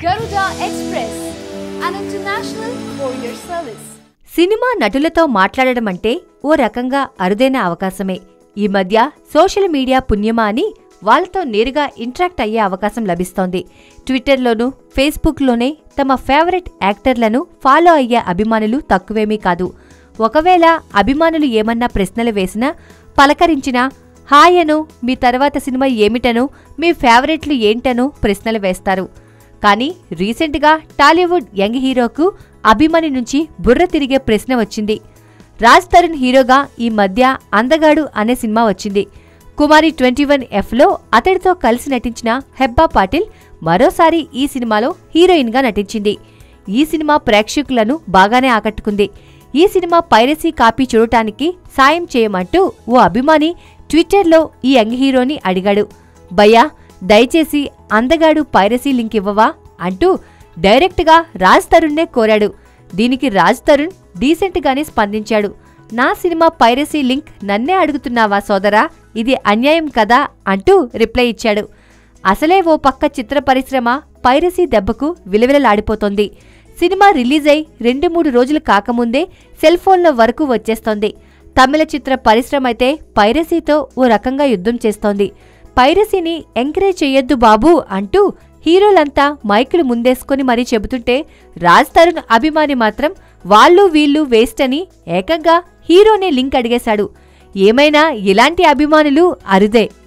Garuda Express, an international courier service. Cinema నటులతో మాట్లాడడం అంటే ఓ రకంగా అరుదైన అవకాశమే ఈ మధ్య సోషల్ మీడియా పుణ్యమా అని వాళ్ళతో నేరుగా ఇంటరాక్ట్ అయ్యే అవకాశం లభిస్తోంది ట్విట్టర్లోనూ ఫేస్బుక్లోనే తమ ఫేవరెట్ యాక్టర్లను ఫాలో అయ్యే అభిమానులు తక్కువేమీ కాదు ఒకవేళ అభిమానులు ఏమన్నా ప్రశ్నలు వేసినా పలకరించినా హాయ్ అను మీ తర్వాత సినిమా ఏమిటను మీ ఫేవరెట్లు ఏంటను ప్రశ్నలు వేస్తారు కానీ రీసెంట్గా టాలీవుడ్ యంగ్ హీరోకు అభిమాని నుంచి బుర్ర తిరిగే ప్రశ్న వచ్చింది రాజ్ తరుణ్ హీరోగా ఈ మధ్య అందగాడు అనే సినిమా వచ్చింది కుమారి ట్వంటీ వన్ ఎఫ్లో అతడితో కలిసి నటించిన హెబ్బా పాటిల్ మరోసారి ఈ సినిమాలో హీరోయిన్గా నటించింది ఈ సినిమా ప్రేక్షకులను బాగానే ఆకట్టుకుంది ఈ సినిమా పైరసీ కాపీ చూడటానికి సాయం చేయమంటూ ఓ అభిమాని ట్విట్టర్లో ఈ యంగ్ హీరోని అడిగాడు భయ్యా దయచేసి అందగాడు పైరసీ లింక్ ఇవ్వవా అంటూ డైరెక్ట్గా రాజ్ తరుణ్నే కోరాడు దీనికి రాజ్ తరుణ్ డీసెంట్గానే స్పందించాడు నా సినిమా పైరసీ లింక్ నన్నే అడుగుతున్నావా సోదరా ఇది అన్యాయం కదా అంటూ రిప్లై ఇచ్చాడు అసలే ఓ పక్క చిత్ర పరిశ్రమ పైరసీ దెబ్బకు విలవిలలాడిపోతోంది సినిమా రిలీజ్ అయి రెండు మూడు రోజులు కాకముందే సెల్ ఫోన్ల వరకు వచ్చేస్తోంది తమిళ చిత్ర పరిశ్రమ అయితే పైరసీతో ఓ రకంగా యుద్ధం చేస్తోంది పైరసీని ఎంకరేజ్ చెయ్యొద్దు బాబూ అంటూ హీరోలంతా మైకులు ముందేసుకొని మరీ చెబుతుంటే రాజ్ తరుణ్ అభిమాని మాత్రం వాళ్ళు వీళ్ళు వేస్ట్ అని ఏకంగా హీరోనే లింక్ అడిగేశాడు ఏమైనా ఇలాంటి అభిమానులు అరుదే